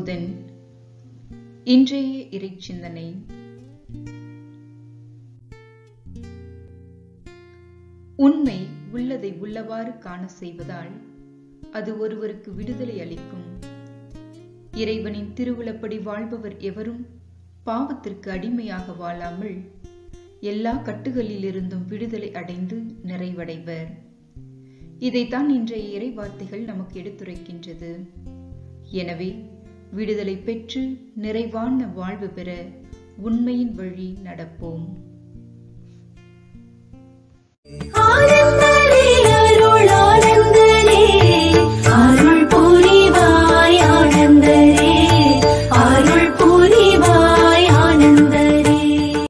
புதன் இன்றைய இறைச்சிந்தனை உண்மை உள்ளதை உள்ளவாறு காண செய்வதால் அது ஒருவருக்கு விடுதலை அளிக்கும் இறைவனின் திருவுளப்படி வாழ்பவர் எவரும் பாவத்திற்கு அடிமையாக வாழாமல் எல்லா கட்டுகளிலிருந்தும் விடுதலை அடைந்து நிறைவடைவர் இதைத்தான் இன்றைய இறை வார்த்தைகள் நமக்கு எடுத்துரைக்கின்றது எனவே விடுதலை பெற்று நிறைவான வாழ்வு பெற உண்மையின் வழி நடப்போம்